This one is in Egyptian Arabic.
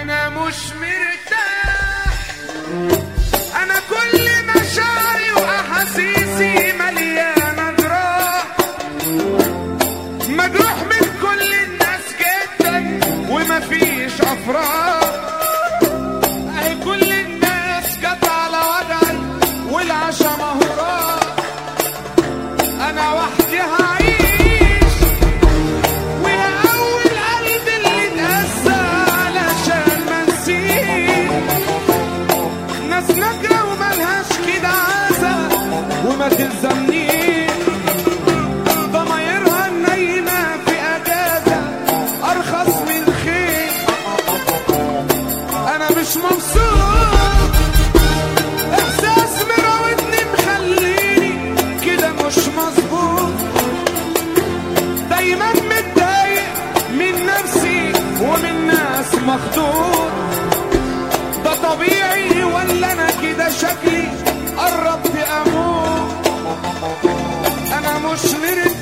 انا مش مرتاح انا كل مشاعري واحاسيسي مليانه جراح مجروح من كل الناس جدا ومفيش افراح اهي كل الناس جت على وجعي والعشا مهورات انا وحدي هعيش ويا اول قلب اللي اتأذى علشان ما نسيت ناس نجرة وملهاش كده عزة وما تلزمنيش ضمايرها النايمة في اجازة ارخص من الخير انا مش مبسوط احساس مراودني مخليني كده مش مظبوط دايما متضايق من نفسي ومن ناس مخدوع ده طبيعي ولا انا كده شكلي قربت اموت انا مش مرتاح